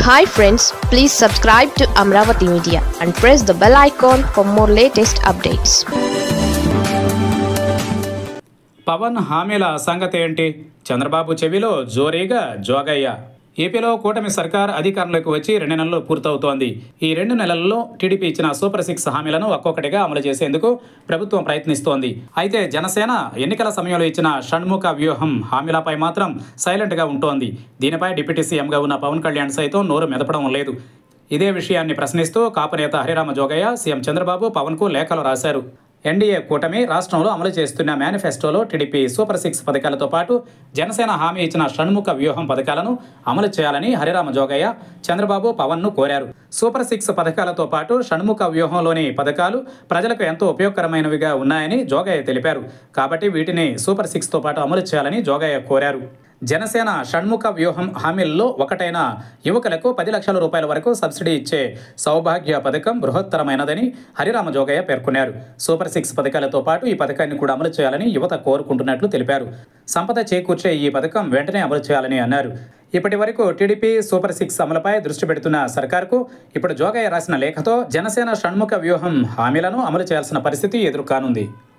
hi friends please subscribe to Amaravati media and press the bell icon for more latest updates Pawan హామీల సంగతి ఏంటి చంద్రబాబు చెవిలో జోరీగా జోగయ్య ఏపీలో కూటమి సర్కార్ అధికారంలోకి వచ్చి రెండు నెలలు పూర్తవుతోంది ఈ రెండు నెలల్లో టీడీపీ ఇచ్చిన సూపర్ సిక్స్ హామీలను ఒక్కొక్కటిగా అమలు చేసేందుకు ప్రభుత్వం ప్రయత్నిస్తోంది అయితే జనసేన ఎన్నికల సమయంలో ఇచ్చిన షణ్ముఖ వ్యూహం హామీలపై మాత్రం సైలెంట్గా ఉంటోంది దీనిపై డిప్యూటీ సీఎంగా ఉన్న పవన్ కళ్యాణ్ సైతం నోరు మెదపడం లేదు ఇదే విషయాన్ని ప్రశ్నిస్తూ కాపు నేత హరిరామ జోగయ్య సీఎం చంద్రబాబు పవన్కు లేఖలు రాశారు ఎన్డీఏ కూటమి రాష్ట్రంలో అమలు చేస్తున్న మేనిఫెస్టోలో టీడీపీ సూపర్ సిక్స్ పథకాలతో పాటు జనసేన హామీ ఇచ్చిన షణ్ముఖ వ్యూహం పథకాలను అమలు చేయాలని హరిరామ జోగయ్య చంద్రబాబు పవన్ను కోరారు సూపర్ సిక్స్ పథకాలతో పాటు షణ్ముఖ వ్యూహంలోని పథకాలు ప్రజలకు ఎంతో ఉపయోగకరమైనవిగా ఉన్నాయని జోగయ్య తెలిపారు కాబట్టి వీటిని సూపర్ సిక్స్తో పాటు అమలు చేయాలని జోగయ్య కోరారు జనసేన షణ్ముఖ వ్యూహం హామీల్లో ఒకటైన యువకులకు పది లక్షల రూపాయల వరకు సబ్సిడీ ఇచ్చే సౌభాగ్య పథకం బృహత్తరమైనదని హరిరామ జోగయ్య పేర్కొన్నారు సూపర్ సిక్స్ పథకాలతో పాటు ఈ పథకాన్ని కూడా అమలు చేయాలని యువత కోరుకుంటున్నట్లు తెలిపారు సంపద చేకూర్చే ఈ పథకం వెంటనే అమలు చేయాలని అన్నారు ఇప్పటి వరకు టీడీపీ సూపర్ సిక్స్ అమలుపై దృష్టి పెడుతున్న సర్కార్కు ఇప్పుడు జోగయ్య రాసిన లేఖతో జనసేన షణ్ముఖ వ్యూహం హామీలను అమలు చేయాల్సిన పరిస్థితి ఎదురుకానుంది